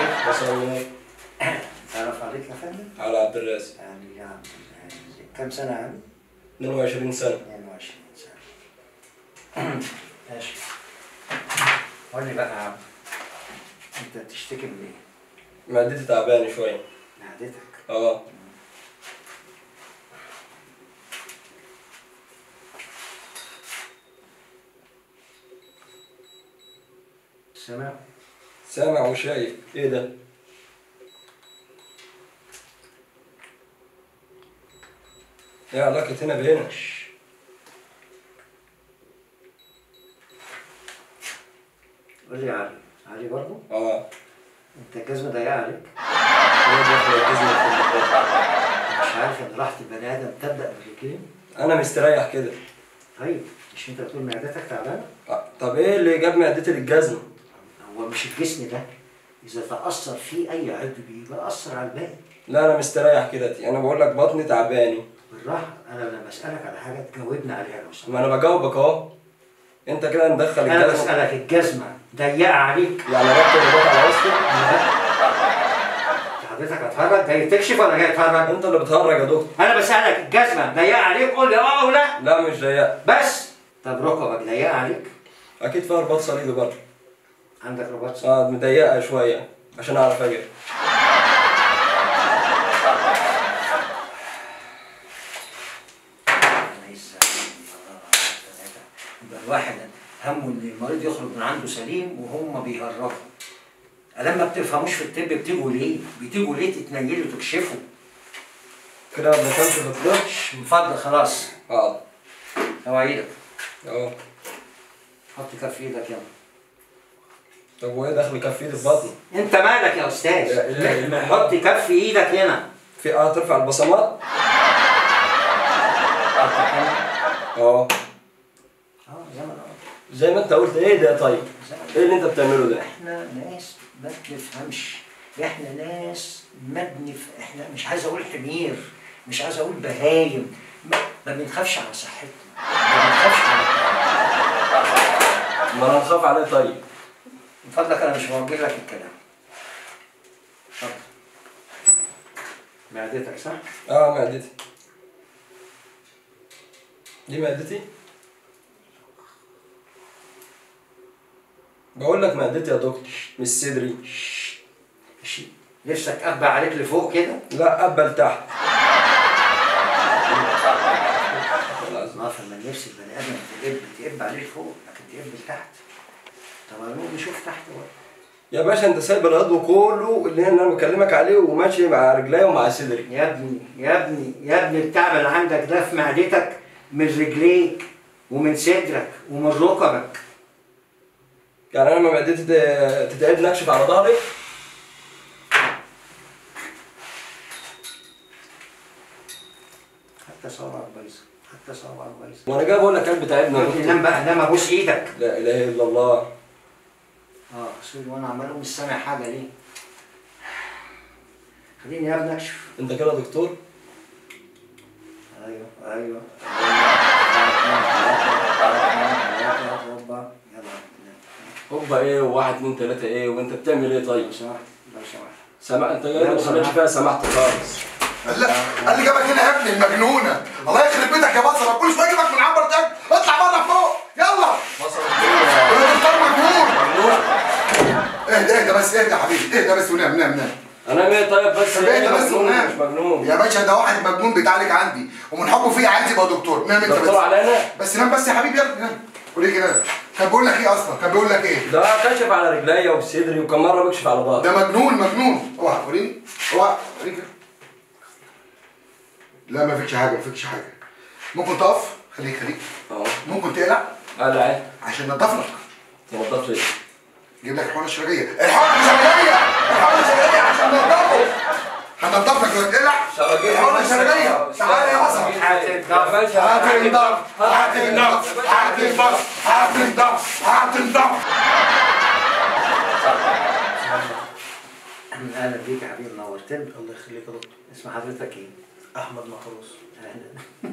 عليك بصلي تعرف عليك يا فندم على عبد الرازق يعني يعني كم سنة يعني 22 سنة 22 سنة ماشي قول لي بقى يا عم انت بتشتكي من ايه؟ معدتي تعبانة شوية معدتك اه سامع؟ سامع وشايف ايه ده؟ ايه علاقة هنا بهنا؟ قول لي يا علي علي برضه اه انت الجزمة ضيقة عليك ايه دخل الجزمة في البيت؟ مش عارف ان راحة البني ادم تبدأ بالرجلين انا مستريح كده طيب مش انت بتقول معدتك تعبانة؟ آه، طب ايه اللي جاب معدتي للجزمة؟ هو مش الجسم ده إذا تأثر فيه أي عضو بيبقى أثر على الباقي لا انا مستريح كده تي. انا بقول لك بطني تعباني بالراحة أنا لما أسألك على حاجة تجاوبني عليها لو سمحت ما انا بجاوبك اهو انت كده مدخل أنا الجزمة بسألك الجزمة ضيقة عليك يعني ربط الرباط على وسطي أنت حضرتك هتهرج جاي تكشف ولا جاي تهرج؟ انت اللي بتهرج يا دكتور أنا بسألك الجزمة ضيقة عليك قول لي أه أو لا لا مش ضيق بس طب ركبك ضيقة عليك؟ اكيد فيها رباط صليبي برضه عندك رباط صليبي اه مضيقه شويه عشان اعرف اجري ليس يبقى الواحد همه ان المريض يخرج من عنده سليم وهم بيهرجوا ألم ما بتفهموش في الطب بتيجوا ليه؟ بتيجوا ليه تتنيلوا تكشفوا؟ كده ما بنفهمش في الطب مش من فضل خلاص اه اوعى ايدك اه حط كف ايدك يلا طب وايه دخل كف ايدي في بطني انت مالك يا استاذ؟ لا إله إلا الله. حط كف ايدك هنا في اه ترفع البصمات اه اه زي ما انا قلت. زي ما انت قلت ايه ده طيب زي ما أنا ايه اللي انت بتعمله ده احنا ناس ما بنفهمش احنا ناس ما بنف... احنا مش عايز اقول حمير مش عايز اقول بهايم ما, ما بنخافش على صحتنا ما بنخافش على ما انا هخاف عليه طيب من فضلك انا مش موجه لك الكلام اتفضل معدتك صح؟ اه معدتي دي معدتي بقول لك معدتي يا دكتور مش صدري ماشي نفسك ابع عليك لفوق كده لا قبل تحت اه فلما نفس البني ادم تقب تقب عليه لفوق لكن تقب لتحت طب نقوم نشوف تحت بقى يا باشا انت سايب العضو كله اللي انا بكلمك عليه وماشي مع رجليا ومع صدري يا ابني يا ابني يا ابني التعب اللي عندك ده في معدتك من رجليك ومن صدرك ومن ركبك يعني انا لما معدتي ت- تتعبني اكشف على ظهري حتى صوابعك بايظه حتى صوابعك بايظه وانا جاي بقول لك قلبي تعبني يا يا ابني دكتور نام بقى نام ابوس ايدك لا اله الا الله اه سوري وانا عمال مش سامع حاجه ليه خليني يا ابني اكشف انت كده دكتور ايوه ايوه هوبا يلا هوبا ايه وواحد اتنين تلاته ايه وانت بتعمل ايه لو طيب سمحت لو سمحت سمع انت جاي ما سمعتش فيها سمحت خالص لا قال لي جابك هنا يا ابني المجنونه الله يخرب بيتك يا بصره كل شويه يجيبك من عنبر تاني اطلع بره فوق يلا يا دكتور مجنون اهدى اهدى بس اهدى يا حبيبي اهدى بس ونام نام نام انا ايه طيب بس طب ايه اهدى بس مجنون ونام مش مجنون يا باشا ده واحد مجنون بيتعالج عندي ومن حبه فيه عايز يبقى دكتور نام انت دكتور بس علينا بس نام بس يا حبيبي يلا نام وليه كده كان بيقول لك ايه اصلا كان بيقول لك ايه ده كشف على رجليا وصدري وكم مره بكشف على ظهري ده مجنون مجنون اوعى وريني اوعى وريني كده لا ما فيكش حاجه ما فيكش حاجه ممكن تقف خليك خليك اهو ممكن تقلع قال عادي عشان نضف لك توضبت ليه جيب لك الحقنه الشرجيه الحقنه الشرجيه الحقنه الشرجيه عشان ننضفه هننضف لك لو تقلع الحقنه الشرجيه تعالى يا بصر هتتضاف هتنضف هتنضف هتنضف هتنضف هتنضف اهلا بيك يا حبيبي نورتني الله يخليك يا دكتور اسم حضرتك ايه؟ احمد محروس اهلا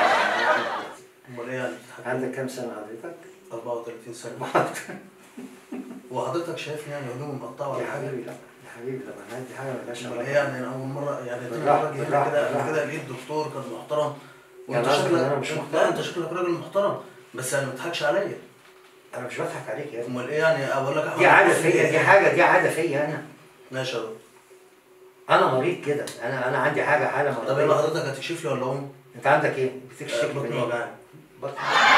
امال ايه يعني عندك كام سنه حضرتك؟ 34 سنه وحضرتك شايفني يعني هدومي مقطعه ولا يا حاجه حبيبي لا يا حبيبي لا ما دي حاجه مالهاش امال علاقه ايه يعني انا اول مره يعني تاني بالراحة، مره اجي هنا بالراحة، كده قبل بالراحة. كده لقيت دكتور كان محترم يعني وانت قصدك شكلك إن أنا مش محترم؟ لا انت شكلك راجل محترم بس يعني ما تضحكش عليا انا مش بضحك عليك يا ابني امال ايه يعني اقول لك دي عاده محروس فيا ليه؟ دي حاجه دي عاده فيا انا ماشي يا دكتور انا مريض كده انا انا عندي حاجه حاله طب يلا مرضيه حضرتك هتكشف لي ولا ام؟ انت عندك ايه؟ بتكشف من بطني ايه؟ وجعني بطن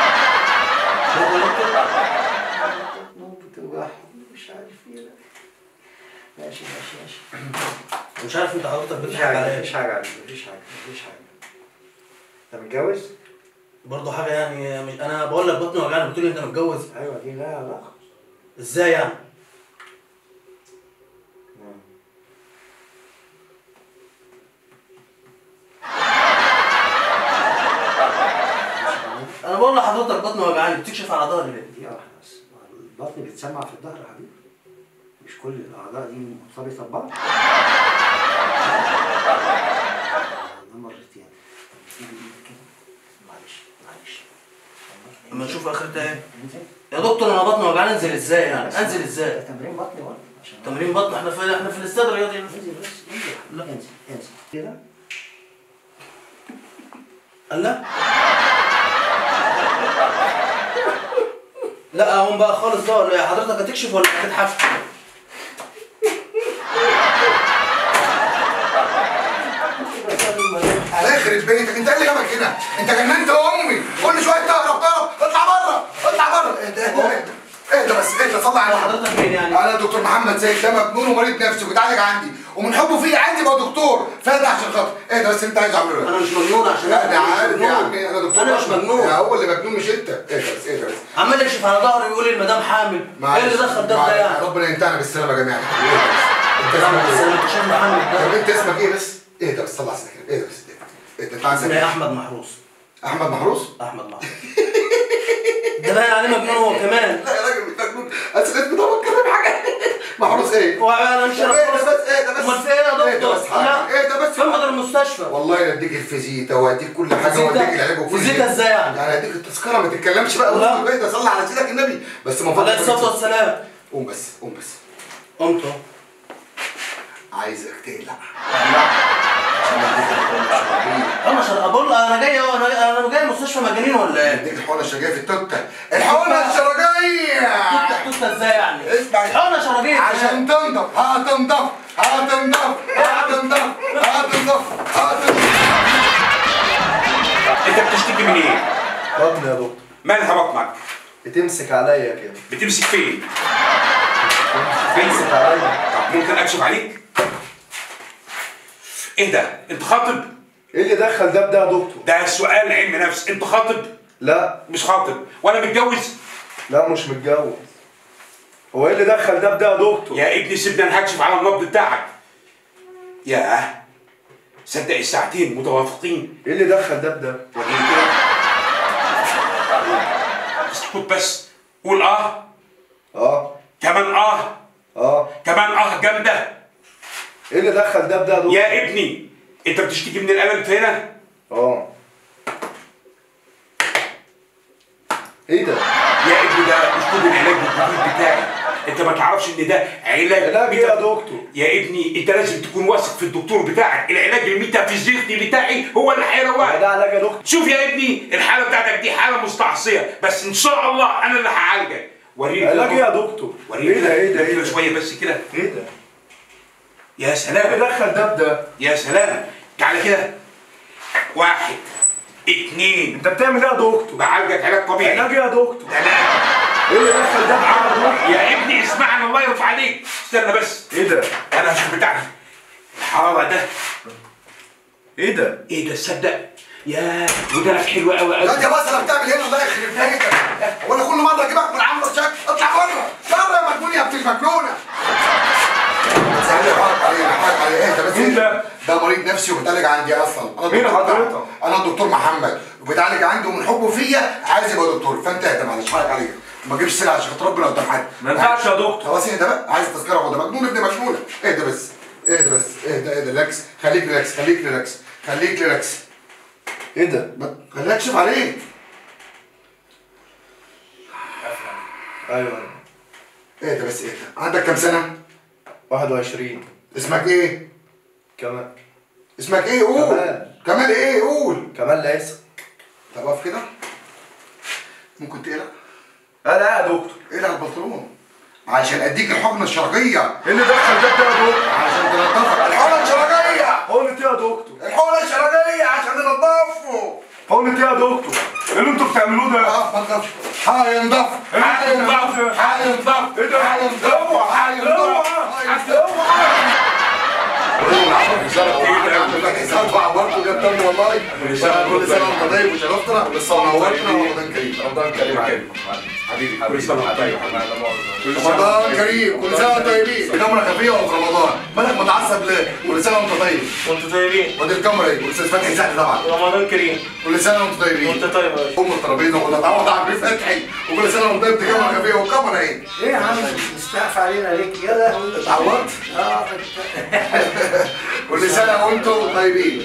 ممكن توجعني مش عارف ايه لا. ماشي ماشي ماشي مش عارف انت حضرتك مفيش بتضحك حاجه عليا مفيش حاجه عليك مفيش حاجه مفيش حاجه انت متجوز؟ برضه حاجه يعني مش انا بقول لك بطني وجعني بتقول لي انت متجوز ايوه دي لها علاقه ازاي يعني؟ انا بقول لحضرتك بطني وجعاني بتكشف على ظهري ليه؟ دي واحده بس البطن بيتسمع في الظهر يا حبيبي مش كل الاعضاء دي مرتبطه ببعض ده مرتين تيجي ايدك كده معلش معلش اما نشوف اخرتها ايه انزل يا دكتور انا بطني وجعاني انزل ازاي يعني؟ بس انزل ده ازاي؟ تمرين بطن برضه عشان تمرين بطن احنا في احنا في الاستاد الرياضي انزل بس انزل يا حبيبي، انزل انزل كده قال لا لا اقوم بقى خالص بقى ولا إيه؟ حضرتك هتكشف ولا هتتحف؟ الله يخرب بيتك انت ايه اللي جابك هنا؟ انت جننت امي كل شويه تهرب تهرب اطلع بره اطلع بره اهدى اهدى اهدى اهدى بس اهدى صلي على النبي. حضرتك مين يعني؟ انا دكتور محمد زايد ده مجنون ومريض نفسي وبيتعالج عندي ومن حبه فيا عايز يبقى دكتور فاهدى عشان خاطر اهدى بس انت عايز اعمله انا مش مجنون عشان لا انا مش عارف يا مجنون. عمي انا دكتور انا مش أصلاً. مجنون يا هو اللي مجنون مش انت اهدى بس اهدى بس عمال يكشف على ظهري ويقول لي المدام حامل ايه اللي دخل ده في ده يعني؟ ربنا ينتهنا بالسلامه يا جماعه انت طبعا اسمك بس ايه؟ انا اكتشفت محمد طب ده انت اسمك ايه بس؟ اهدى بس طلع سنك اهدى بس اهدى انت عندك اسمي احمد محروس احمد محروس؟ احمد محروس ده باين عليه مجنون هو كمان لا يا راجل مش مجنون اصل انت بتقول بتكلم حاجه محروس ايه؟ وانا مش طب اهدى بس اهدى بس امال في ايه يا اهدى دكتور؟ بس حاجه اهدى بس فين بدر المستشفى؟ والله يديك الفيزيتا واديك كل حاجه فيزيتا؟ واديك العلاج وكل فيزيتا شيء. ازاي يعني؟ يعني اديك التذكره ما تتكلمش بقى لا. قول اهدى صلي على سيدك النبي بس من عليه فضلك الصلاه والسلام قوم بس قوم بس قمت اهو عايزك تقلع انا شر... بقول انا جاي اهو انا انا جاي المستشفى مجانين ولا ايه؟ اديك الحقنه الشرجيه في التوته الحقنه الشرجيه توتة توتة ازاي يعني؟ اسمع حقنة شرجية عشان تنضف هتنضف هتنضف هتنضف هتنضف هتنضف انت بتشتكي من ايه؟ بطني يا دكتور مالها بطنك؟ بتمسك عليا كده بتمسك فين؟ بتمسك عليا طب ممكن اكشف عليك؟ ايه ده؟ انت خاطب؟ ايه اللي دخل ده بده يا دكتور ده سؤال علم نفس، انت خاطب؟ لا مش خاطب، ولا متجوز؟ لا مش متجوز هو ايه اللي دخل ده بده يا دكتور يا ابني سيبني انا هكشف على النبض بتاعك. ياه صدق الساعتين متوافقين ايه اللي دخل ده بده وريني كده اسكت بس قول اه اه كمان اه اه كمان اه جامده ايه اللي دخل ده بده يا دكتور يا ابني انت بتشتكي من الالم في هنا اه ايه ده يا ابني ده اسلوب العلاج الجديد بتاعي انت ما تعرفش ان ده علاج علاج ايه يا دكتور يا ابني انت لازم تكون واثق في الدكتور بتاعك العلاج الميتافيزيقي بتاعي هو اللي هو هيروقك ده علاج يا دكتور شوف يا ابني الحاله بتاعتك دي حاله مستعصيه بس ان شاء الله انا اللي هعالجك وريني علاج ايه يا كده. دكتور وريني ايه ده ايه ده ايه كده ده شويه بس كده ايه ده يا ايه اللي سلام دخل ده بده يا سلام تعالى كده واحد اتنين انت بتعمل ايه يا دكتور بعالجك علاج طبيعي علاج ايه يا دكتور ثلاثة ايه اللي دخل ده بده يا دكتور يا ابني اسمعني الله يرفع عليك استنى بس ايه ده انا هشوف بتاعك الحراره ده ايه ده ايه ده تصدق يا ودانك حلو قوي لا قوي يا بس انا بتعمل هنا الله يخرب بيتك هو انا كل مره اجيبك من عمرو شك اطلع بره بره يا مجنون يا ابن المجنونه حقك عليه حقك عليه اهدى بس مين ده؟ ده مريض نفسي وبيتعالج عندي اصلا انا مين الدكتور بتاعه. حضرتك؟ انا الدكتور محمد وبيتعالج عندي ومن حبه فيا عايز يبقى دكتور فانت اهدى معلش حقك عليك ما تجيبش سيره عشان خاطر ربنا قدام حد ما ينفعش يا دكتور. خلاص اهدى بقى عايز تذكره هو ده مجنون ابن مجنونه اهدى بس اهدى بس اهدى اهدى ريلاكس خليك ريلاكس خليك ريلاكس خليك ريلاكس ايه ده ما- خليك اكشف عليك ايوه ايه ده بس ايه ده عندك كام سنه 21 اسمك ايه كمان اسمك ايه قول كمال. كمال ايه قول كمان ليس طب اقف كده ممكن تقلق انا يا دكتور اقلع البنطلون عشان اديك الحقنه الشرجيه ايه اللي دخل ده يا دكتور عشان تنضفك الحقنه الشرجيه حقنة ايه يا دكتور الحقنه الشرجيه عشان ننضفه حقنة ايه يا دكتور ايه اللي انتوا بتعملوه ده اه ما تخافش هينضف هينضف هينضف ايه ده؟ هينضف اوعى هينضف سبع برضه جاب تاني والله كل سنه وانت طيب وشرفتنا ونورتنا ورمضان كريم رمضان كريم عليكم حبيبي كل سنه وانت طيب كل سنه رمضان كريم كل سنه وانتم طيبين الكاميرا خفيه وفي رمضان مالك متعصب ليه؟ كل سنه وانت طيب وانتوا طيبين ودي الكاميرا ايه؟ والاستاذ فتحي سعد طبعا رمضان كريم كل سنه وانتم طيبين وانت طيب يا باشا ام الترابيزه ولا تعوض عن بيه فتحي وكل سنه وانت طيب دي كاميرا خفيه والكاميرا ايه؟ ايه يا عم مستعفى علينا ليك يا لهوي اتعورت؟ اه كل سنه وانتم طيبين